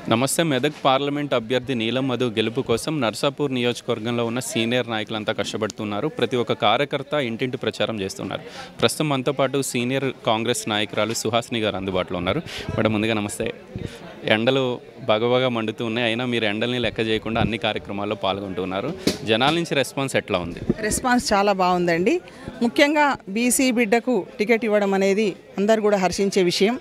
నమస్తే మెదక్ పార్లమెంట్ అభ్యర్థి నీలం మధు గెలుపు కోసం నర్సాపూర్ నియోజకవర్గంలో ఉన్న సీనియర్ నాయకులంతా కష్టపడుతున్నారు ప్రతి ఒక్క కార్యకర్త ఇంటింటి ప్రచారం చేస్తున్నారు ప్రస్తుతం మనతో పాటు సీనియర్ కాంగ్రెస్ నాయకురాలు సుహాసిని గారు అందుబాటులో ఉన్నారు మేడం ముందుగా నమస్తే ఎండలు బగబగా మండుతూ ఉన్నాయి అయినా మీరు ఎండల్ని లెక్క చేయకుండా అన్ని కార్యక్రమాల్లో పాల్గొంటున్నారు జనాల నుంచి రెస్పాన్స్ ఎట్లా ఉంది రెస్పాన్స్ చాలా బాగుందండి ముఖ్యంగా బీసీ బిడ్డకు టికెట్ ఇవ్వడం అనేది అందరు కూడా హర్షించే విషయం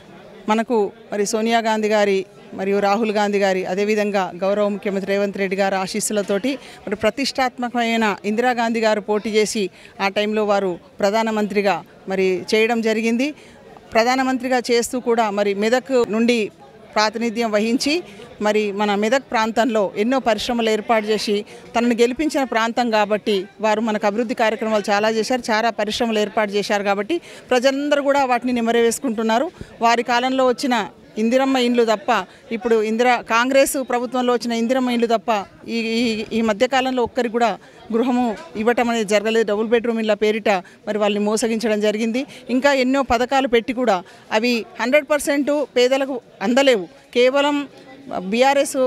మనకు మరి సోనియా గాంధీ గారి మరియు రాహుల్ గాంధీ గారి అదేవిధంగా గౌరవ ముఖ్యమంత్రి రేవంత్ రెడ్డి గారి ఆశీస్సులతోటి మరి ప్రతిష్టాత్మకమైన ఇందిరాగాంధీ గారు పోటీ చేసి ఆ టైంలో వారు ప్రధానమంత్రిగా మరి చేయడం జరిగింది ప్రధానమంత్రిగా చేస్తూ కూడా మరి మెదక్ నుండి ప్రాతినిధ్యం వహించి మరి మన మెదక్ ప్రాంతంలో ఎన్నో పరిశ్రమలు ఏర్పాటు చేసి తనను గెలిపించిన ప్రాంతం కాబట్టి వారు మనకు అభివృద్ధి కార్యక్రమాలు చాలా చేశారు చాలా పరిశ్రమలు ఏర్పాటు చేశారు కాబట్టి ప్రజలందరూ కూడా వాటిని నెమరేవేసుకుంటున్నారు వారి కాలంలో వచ్చిన ఇందిరమ్మ ఇండ్లు తప్ప ఇప్పుడు ఇందిరా కాంగ్రెస్ ప్రభుత్వంలో వచ్చిన ఇందిరమ్మ ఇండ్లు తప్ప ఈ ఈ ఈ మధ్యకాలంలో ఒక్కరికి కూడా గృహము ఇవ్వటం అనేది జరగలేదు డబుల్ బెడ్రూమ్ ఇళ్ళ పేరిట మరి వాళ్ళని మోసగించడం జరిగింది ఇంకా ఎన్నో పథకాలు పెట్టి కూడా అవి హండ్రెడ్ పర్సెంట్ పేదలకు అందలేవు కేవలం బీఆర్ఎస్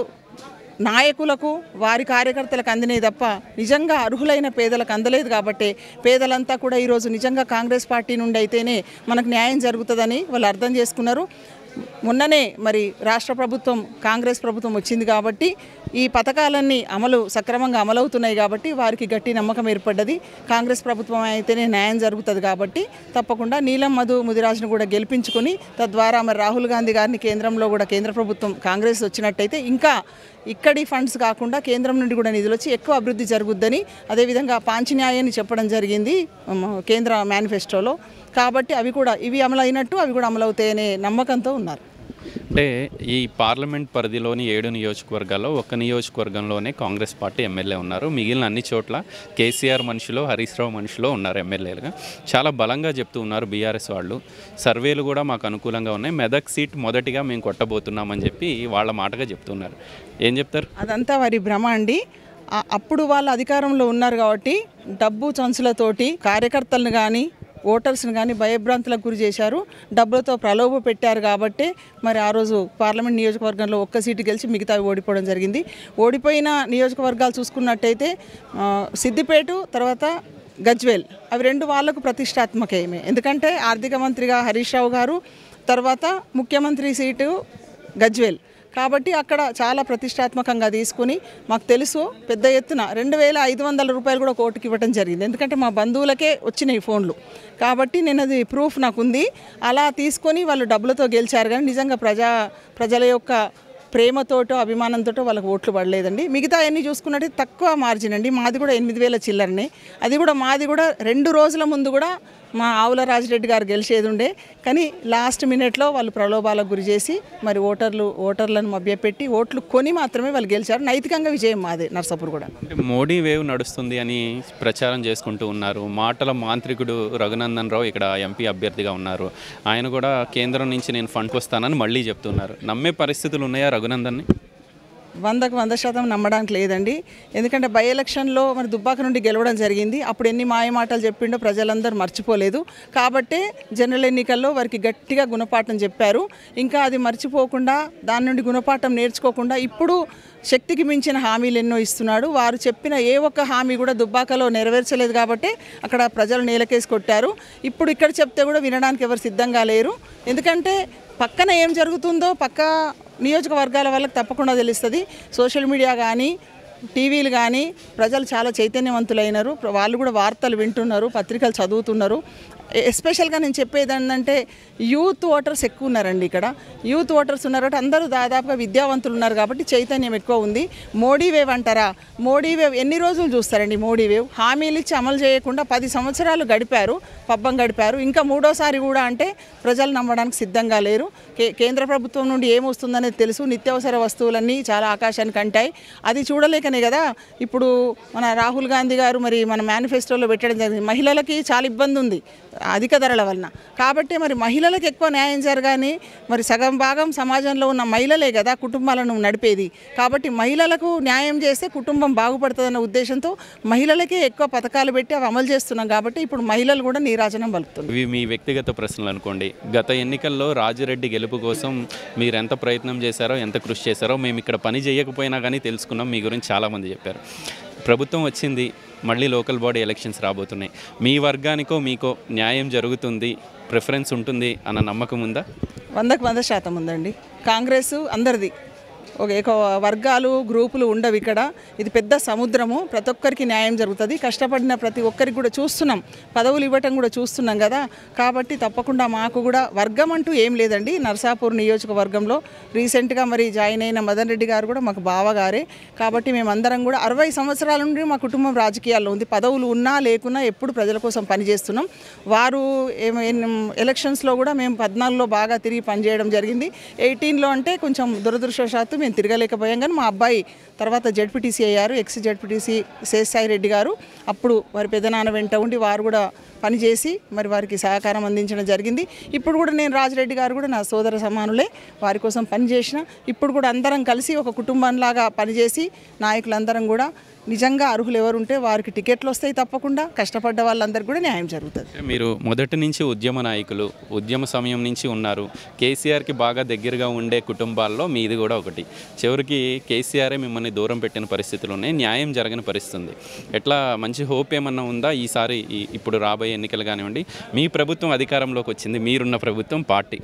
నాయకులకు వారి కార్యకర్తలకు అందినాయి తప్ప నిజంగా అర్హులైన పేదలకు అందలేదు కాబట్టి పేదలంతా కూడా ఈరోజు నిజంగా కాంగ్రెస్ పార్టీ నుండి అయితేనే మనకు న్యాయం జరుగుతుందని వాళ్ళు అర్థం చేసుకున్నారు మొన్ననే మరి రాష్ట్ర ప్రభుత్వం కాంగ్రెస్ ప్రభుత్వం వచ్చింది కాబట్టి ఈ పథకాలన్నీ అమలు సక్రమంగా అమలవుతున్నాయి కాబట్టి వారికి గట్టి నమ్మకం ఏర్పడ్డది కాంగ్రెస్ ప్రభుత్వం అయితేనే న్యాయం జరుగుతుంది కాబట్టి తప్పకుండా నీలం మధు ముదిరాజును కూడా గెలిపించుకొని తద్వారా మరి రాహుల్ గాంధీ గారిని కేంద్రంలో కూడా కేంద్ర ప్రభుత్వం కాంగ్రెస్ వచ్చినట్టయితే ఇంకా ఇక్కడి ఫండ్స్ కాకుండా కేంద్రం నుండి కూడా నిధులు వచ్చి ఎక్కువ అభివృద్ధి జరుగుద్దని అదేవిధంగా పాంచన్యాయాన్ని చెప్పడం జరిగింది మ, కేంద్ర మేనిఫెస్టోలో కాబట్టి అవి కూడా ఇవి అమలు అయినట్టు అవి కూడా అమలవుతాయనే నమ్మకంతో ఉన్నారు అంటే ఈ పార్లమెంట్ పరిధిలోని ఏడు నియోజకవర్గాల్లో ఒక నియోజకవర్గంలోనే కాంగ్రెస్ పార్టీ ఎమ్మెల్యే ఉన్నారు మిగిలిన అన్ని చోట్ల కేసీఆర్ మనిషిలో హరీష్ రావు మనిషిలో ఉన్నారు ఎమ్మెల్యేలుగా చాలా బలంగా చెప్తూ ఉన్నారు బీఆర్ఎస్ వాళ్ళు సర్వేలు కూడా మాకు అనుకూలంగా ఉన్నాయి మెదక్ సీట్ మొదటిగా మేము కొట్టబోతున్నామని చెప్పి వాళ్ళ మాటగా చెప్తున్నారు ఏం చెప్తారు అదంతా వారి భ్రమ అండి ఆ- అప్పుడు వాళ్ళు అధికారంలో ఉన్నారు కాబట్టి డబ్బు చంచులతోటి కార్యకర్తలను కానీ ఓటర్స్ని కానీ భయభ్రాంతులకు గురి చేశారు డబ్బులతో ప్రలోభ పెట్టారు కాబట్టి మరి ఆ రోజు పార్లమెంట్ నియోజకవర్గంలో ఒక్క సీటు గెలిచి మిగతావి ఓడిపోవడం జరిగింది ఓడిపోయిన నియోజకవర్గాలు చూసుకున్నట్టయితే ఆ, సిద్దిపేట తర్వాత గజ్వేల్ అవి రెండు వాళ్లకు ప్రతిష్టాత్మకమే ఎందుకంటే ఆర్థిక మంత్రిగా హరీష్ రావు గారు తర్వాత ముఖ్యమంత్రి సీటు గజ్వేల్ కాబట్టి అక్కడ చాలా ప్రతిష్టాత్మకంగా తీసుకుని మాకు తెలుసు పెద్ద ఎత్తున రెండు వేల ఐదు వందల రూపాయలు కూడా కోర్టుకి ఇవ్వడం జరిగింది ఎందుకంటే మా బంధువులకే వచ్చినాయి ఫోన్లు కాబట్టి నేను అది ప్రూఫ్ నాకు ఉంది అలా తీసుకొని వాళ్ళు డబ్బులతో గెలిచారు కానీ నిజంగా ప్రజా ప్రజల యొక్క ప్రేమతోటో అభిమానంతోటో వాళ్ళకి ఓట్లు పడలేదండి మిగతా అన్ని చూసుకున్నట్టు తక్కువ మార్జిన్ అండి మాది కూడా ఎనిమిది వేల చిల్లరనే అది కూడా మాది కూడా రెండు రోజుల ముందు కూడా మా ఆవుల రాజిరెడ్డి గారు గెలిచేది ఉండే కానీ లాస్ట్ మినిట్లో వాళ్ళు ప్రలోభాలకు గురి చేసి మరి ఓటర్లు ఓటర్లను మభ్యపెట్టి ఓట్లు కొని మాత్రమే వాళ్ళు గెలిచారు నైతికంగా విజయం మాది నర్సాపూర్ కూడా అంటే మోడీ వేవ్ నడుస్తుంది అని ప్రచారం చేసుకుంటూ ఉన్నారు మాటల మాంత్రికుడు రఘునందన్ రావు ఇక్కడ ఎంపీ అభ్యర్థిగా ఉన్నారు ఆయన కూడా కేంద్రం నుంచి నేను ఫండ్ వస్తానని మళ్ళీ చెప్తున్నారు నమ్మే పరిస్థితులు ఉన్నాయా రఘునందన్ని వందకు వంద శాతం నమ్మడానికి లేదండి ఎందుకంటే బై ఎలక్షన్లో మరి దుబ్బాక నుండి గెలవడం జరిగింది అప్పుడు ఎన్ని మాయ మాటలు చెప్పిండో ప్రజలందరూ మర్చిపోలేదు కాబట్టే జనరల్ ఎన్నికల్లో వారికి గట్టిగా గుణపాఠం చెప్పారు ఇంకా అది మర్చిపోకుండా దాని నుండి గుణపాఠం నేర్చుకోకుండా ఇప్పుడు శక్తికి మించిన హామీలు ఎన్నో ఇస్తున్నాడు వారు చెప్పిన ఏ ఒక్క హామీ కూడా దుబ్బాకలో నెరవేర్చలేదు కాబట్టి అక్కడ ప్రజలు నేలకేసి కొట్టారు ఇప్పుడు ఇక్కడ చెప్తే కూడా వినడానికి ఎవరు సిద్ధంగా లేరు ఎందుకంటే పక్కన ఏం జరుగుతుందో పక్క నియోజకవర్గాల వాళ్ళకి తప్పకుండా తెలుస్తుంది సోషల్ మీడియా కానీ టీవీలు కానీ ప్రజలు చాలా చైతన్యవంతులైనారు ప్ర- వాళ్ళు కూడా వార్తలు వింటున్నారు పత్రికలు చదువుతున్నారు ఎ- ఎస్పెషల్గా నేను చెప్పేది ఏంటంటే యూత్ ఓటర్స్ ఎక్కువ ఉన్నారండి ఇక్కడ యూత్ ఓటర్స్ ఉన్నారు కాబట్టి అందరూ దాదాపుగా విద్యావంతులు ఉన్నారు కాబట్టి చైతన్యం ఎక్కువ ఉంది మోడీ వేవ్ అంటారా మోడీ వేవ్ ఎన్ని రోజులు చూస్తారండి మోడీ వేవ్ హామీలు ఇచ్చి అమలు చేయకుండా పది సంవత్సరాలు గడిపారు పబ్బం గడిపారు ఇంకా మూడోసారి కూడా అంటే ప్రజలు నమ్మడానికి సిద్ధంగా లేరు కే కేంద్ర ప్రభుత్వం నుండి ఏమొస్తుందనేది తెలుసు నిత్యావసర వస్తువులన్నీ చాలా ఆకాశానికి అంటాయి అది చూడలేక లేకనే కదా ఇప్పుడు మన రాహుల్ గాంధీ గారు మరి మన మేనిఫెస్టోలో పెట్టడం జరిగింది మహిళలకి చాలా ఇబ్బంది ఉంది అధిక ధరల వలన కాబట్టి మరి మహిళలకు ఎక్కువ న్యాయం జరగాని మరి సగం భాగం సమాజంలో ఉన్న మహిళలే కదా కుటుంబాలను నడిపేది కాబట్టి మహిళలకు న్యాయం చేస్తే కుటుంబం బాగుపడుతుందన్న ఉద్దేశంతో మహిళలకే ఎక్కువ పథకాలు పెట్టి అవి అమలు చేస్తున్నాం కాబట్టి ఇప్పుడు మహిళలు కూడా నీరాజనం పలుకుతున్నారు ఇవి మీ వ్యక్తిగత ప్రశ్నలు అనుకోండి గత ఎన్నికల్లో రాజిరెడ్డి గెలుపు కోసం మీరు ఎంత ప్రయత్నం చేశారో ఎంత కృషి చేశారో మేము ఇక్కడ పని చేయకపోయినా కానీ తెలుసుకున్నాం మీ గురించి చాలామంది చెప్పారు ప్రభుత్వం వచ్చింది మళ్ళీ లోకల్ బాడీ ఎలక్షన్స్ రాబోతున్నాయి మీ వర్గానికో మీకో న్యాయం జరుగుతుంది ప్రిఫరెన్స్ ఉంటుంది అన్న నమ్మకం ఉందా వందకు వంద శాతం ఉందండి కాంగ్రెస్ అందరిది ఒక ఏక వర్గాలు గ్రూపులు ఉండవు ఇక్కడ ఇది పెద్ద సముద్రము ప్రతి ఒక్కరికి న్యాయం జరుగుతుంది కష్టపడిన ప్రతి ఒక్కరికి కూడా చూస్తున్నాం పదవులు ఇవ్వటం కూడా చూస్తున్నాం కదా కాబట్టి తప్పకుండా మాకు కూడా వర్గం అంటూ ఏం లేదండి నర్సాపూర్ నియోజకవర్గంలో రీసెంట్గా మరి జాయిన్ అయిన మదన్ రెడ్డి గారు కూడా మాకు బావగారే కాబట్టి మేమందరం కూడా అరవై సంవత్సరాల నుండి మా కుటుంబం రాజకీయాల్లో ఉంది పదవులు ఉన్నా లేకున్నా ఎప్పుడు ప్రజల కోసం పనిచేస్తున్నాం వారు ఏమ- ఎన్- ఎలక్షన్స్లో కూడా మేము పద్నాలుగులో బాగా తిరిగి పనిచేయడం జరిగింది ఎయిటీన్లో అంటే కొంచెం దురదృష్టవశాత్తు మేము తిరగలేకపోయాం కానీ మా అబ్బాయి తర్వాత జడ్పీటీసీ అయ్యారు ఎక్స్ జడ్పీటీసీ శేషాయి రెడ్డి గారు అప్పుడు వారి పెద్దనాన్న వెంట ఉండి వారు కూడా పనిచేసి మరి వారికి సహకారం అందించడం జరిగింది ఇప్పుడు కూడా నేను రాజరెడ్డి గారు కూడా నా సోదర సమానులే వారి కోసం పనిచేసిన ఇప్పుడు కూడా అందరం కలిసి ఒక కుటుంబంలాగా పనిచేసి నాయకులందరం కూడా నిజంగా అర్హులు ఎవరుంటే వారికి టికెట్లు వస్తాయి తప్పకుండా కష్టపడ్డ వాళ్ళందరికీ కూడా న్యాయం జరుగుతుంది అంటే మీరు మొదటి నుంచి ఉద్యమ నాయకులు ఉద్యమ సమయం నుంచి ఉన్నారు కేసీఆర్కి బాగా దగ్గరగా ఉండే కుటుంబాల్లో మీది కూడా ఒకటి చివరికి కేసీఆరే మిమ్మల్ని దూరం పెట్టిన పరిస్థితులు ఉన్నాయి న్యాయం జరగని పరిస్థితి ఉంది ఎట్లా మంచి హోప్ ఏమన్నా ఉందా ఈసారి ఈ- ఇప్పుడు రాబోయే ఎన్నికలు కానివ్వండి మీ ప్రభుత్వం అధికారంలోకి వచ్చింది మీరున్న ప్రభుత్వం పార్టీ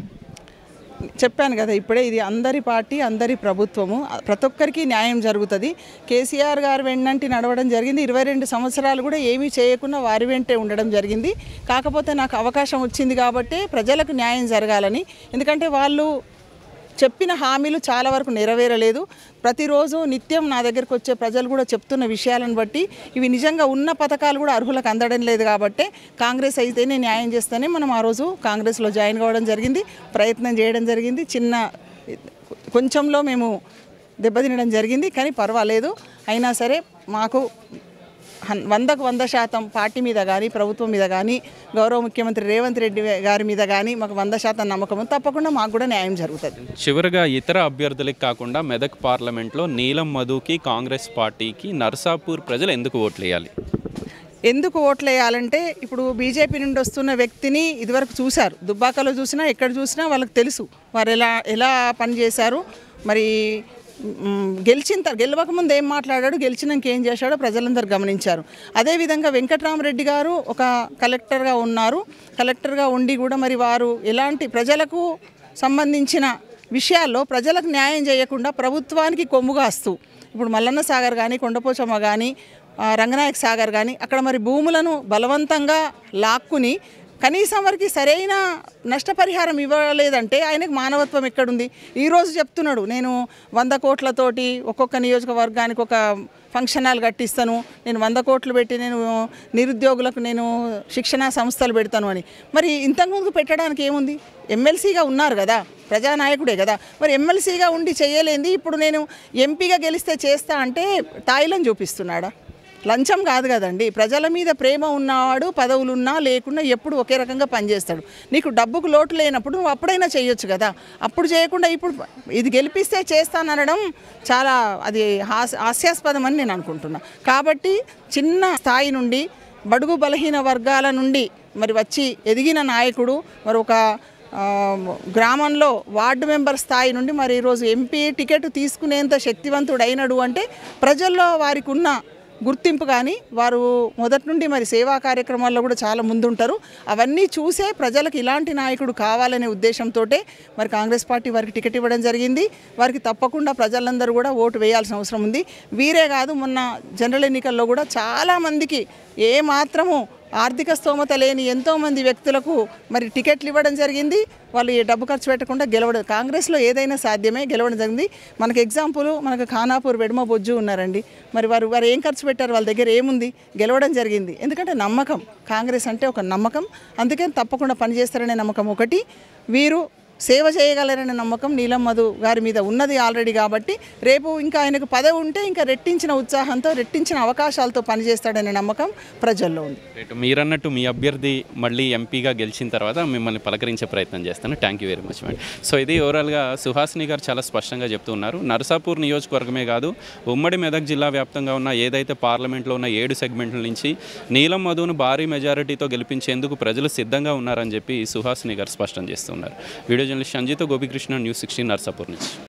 చెప్పాను కదా ఇప్పుడే ఇది అందరి పార్టీ అందరి ప్రభుత్వము ప్రతి ఒక్కరికి న్యాయం జరుగుతుంది కేసీఆర్ గారు వెన్నంటి నడవడం జరిగింది ఇరవై రెండు సంవత్సరాలు కూడా ఏమీ చేయకుండా వారి వెంటే ఉండడం జరిగింది కాకపోతే నాకు అవకాశం వచ్చింది కాబట్టి ప్రజలకు న్యాయం జరగాలని ఎందుకంటే వాళ్ళు చెప్పిన హామీలు చాలా వరకు నెరవేరలేదు ప్రతిరోజు నిత్యం నా దగ్గరకు వచ్చే ప్రజలు కూడా చెప్తున్న విషయాలను బట్టి ఇవి నిజంగా ఉన్న పథకాలు కూడా అర్హులకు అందడం లేదు కాబట్టి కాంగ్రెస్ అయితేనే న్యాయం చేస్తేనే మనం ఆ రోజు కాంగ్రెస్లో జాయిన్ కావడం జరిగింది ప్రయత్నం చేయడం జరిగింది చిన్న కొంచెంలో మేము దెబ్బతినడం జరిగింది కానీ పర్వాలేదు అయినా సరే మాకు హన్- వందకు వంద శాతం పార్టీ మీద కానీ ప్రభుత్వం మీద కానీ గౌరవ ముఖ్యమంత్రి రేవంత్ రెడ్డి గారి మీద కానీ మాకు వంద శాతం నమ్మకం ఉంది. తప్పకుండా మాకు కూడా న్యాయం జరుగుతుంది చివరగా ఇతర అభ్యర్థులకు కాకుండా మెదక్ పార్లమెంట్లో నీలం మధుకి కాంగ్రెస్ పార్టీకి నర్సాపూర్ ప్రజలు ఎందుకు ఓట్లు వేయాలి ఎందుకు ఓట్లు వేయాలంటే ఇప్పుడు బీజేపీ నుండి వస్తున్న వ్యక్తిని ఇదివరకు చూశారు దుబ్బాకలో చూసినా ఎక్కడ చూసినా వాళ్ళకి తెలుసు వారు ఎలా ఎలా పనిచేశారు మరి మ్, గెలిచిన తర్వాత గెలవక ముందు ఏం మాట్లాడాడు గెలిచినాక ఏం చేశాడో ప్రజలందరూ గమనించారు అదేవిధంగా వెంకట్రామరెడ్డి గారు ఒక కలెక్టర్గా ఉన్నారు కలెక్టర్గా ఉండి కూడా మరి వారు ఎలాంటి ప్రజలకు సంబంధించిన విషయాల్లో ప్రజలకు న్యాయం చేయకుండా ప్రభుత్వానికి కొమ్ము కాస్తూ ఇప్పుడు మల్లన్న సాగర్ కానీ కొండపోచమ్మ కానీ ఆ, రంగనాయక సాగర్ కానీ అక్కడ మరి భూములను బలవంతంగా లాక్కుని కనీసం వారికి సరైన నష్టపరిహారం ఇవ్వలేదంటే ఆయనకు మానవత్వం ఎక్కడుంది ఈరోజు చెప్తున్నాడు నేను వంద కోట్లతోటి ఒక్కొక్క నియోజకవర్గానికి ఒక ఫంక్షన్ హాల్ కట్టిస్తాను నేను వంద కోట్లు పెట్టి నేను నిరుద్యోగులకు నేను శిక్షణా సంస్థలు పెడతాను అని మరి ఇంతకుముందు పెట్టడానికి ఏముంది ఎమ్మెల్సీగా ఉన్నారు కదా ప్రజానాయకుడే కదా మరి ఎమ్మెల్సీగా ఉండి చేయలేంది ఇప్పుడు నేను ఎంపీగా గెలిస్తే చేస్తా అంటే తాయిలను చూపిస్తున్నాడా లంచం కాదు కదండి ప్రజల మీద ప్రేమ ఉన్నవాడు పదవులున్నా లేకున్నా ఎప్పుడు ఒకే రకంగా పనిచేస్తాడు నీకు డబ్బుకు లోటు లేనప్పుడు నువ్వు అప్పుడైనా చేయొచ్చు కదా అప్పుడు చేయకుండా ఇప్పుడు ఇది గెలిపిస్తే చేస్తాననడం చాలా అది హాస్ హాస్యాస్పదం అని నేను అనుకుంటున్నా కాబట్టి చిన్న స్థాయి నుండి బడుగు బలహీన వర్గాల నుండి మరి వచ్చి ఎదిగిన నాయకుడు మరి ఒక ఆ, గ్రామంలో వార్డు మెంబర్ స్థాయి నుండి మరి ఈరోజు ఎంపీ టికెట్ తీసుకునేంత శక్తివంతుడు అయినడు అంటే ప్రజల్లో వారికి ఉన్న గుర్తింపు కానీ వారు మొదటి నుండి మరి సేవా కార్యక్రమాల్లో కూడా చాలా ముందుంటారు అవన్నీ చూసే ప్రజలకు ఇలాంటి నాయకుడు కావాలనే ఉద్దేశంతో మరి కాంగ్రెస్ పార్టీ వారికి టికెట్ ఇవ్వడం జరిగింది వారికి తప్పకుండా ప్రజలందరూ కూడా ఓటు వేయాల్సిన అవసరం ఉంది వీరే కాదు మొన్న జనరల్ ఎన్నికల్లో కూడా చాలామందికి ఏ మాత్రము ఆర్థిక స్తోమత లేని ఎంతోమంది వ్యక్తులకు మరి టికెట్లు ఇవ్వడం జరిగింది వాళ్ళు ఈ డబ్బు ఖర్చు పెట్టకుండా గెలవడం కాంగ్రెస్లో ఏదైనా సాధ్యమే గెలవడం జరిగింది మనకు ఎగ్జాంపుల్ మనకు ఖానాపూర్ వెడమ బొజ్జు ఉన్నారండి మరి వారు వారు ఏం ఖర్చు పెట్టారు వాళ్ళ దగ్గర ఏముంది గెలవడం జరిగింది ఎందుకంటే నమ్మకం కాంగ్రెస్ అంటే ఒక నమ్మకం అందుకని తప్పకుండా పనిచేస్తారనే నమ్మకం ఒకటి వీరు సేవ చేయగలరనే నమ్మకం నీలం మధు గారి మీద ఉన్నది ఆల్రెడీ కాబట్టి రేపు ఇంకా ఆయనకు పదవి ఉంటే ఇంకా రెట్టించిన ఉత్సాహంతో రెట్టించిన అవకాశాలతో పనిచేస్తాడనే నమ్మకం ప్రజల్లో ఉంది రేటు మీరన్నట్టు మీ అభ్యర్థి మళ్ళీ ఎంపీగా గెలిచిన తర్వాత మిమ్మల్ని పలకరించే ప్రయత్నం చేస్తాను thank you very much madam so ఇది ఓవరాల్గా సుహాసిని గారు చాలా స్పష్టంగా చెప్తూ ఉన్నారు నరసాపూర్ నియోజకవర్గమే కాదు ఉమ్మడి మెదక్ జిల్లా వ్యాప్తంగా ఉన్న ఏదైతే పార్లమెంట్లో ఉన్న ఏడు సెగ్మెంట్ల నుంచి నీలం మధును భారీ మెజారిటీతో గెలిపించేందుకు ప్రజలు సిద్ధంగా ఉన్నారని చెప్పి సుహాసిని గారు స్పష్టం చేస్తున్నారు video journalist Sanjeeta Gopikrishna news sixteen Narsapur నుంచి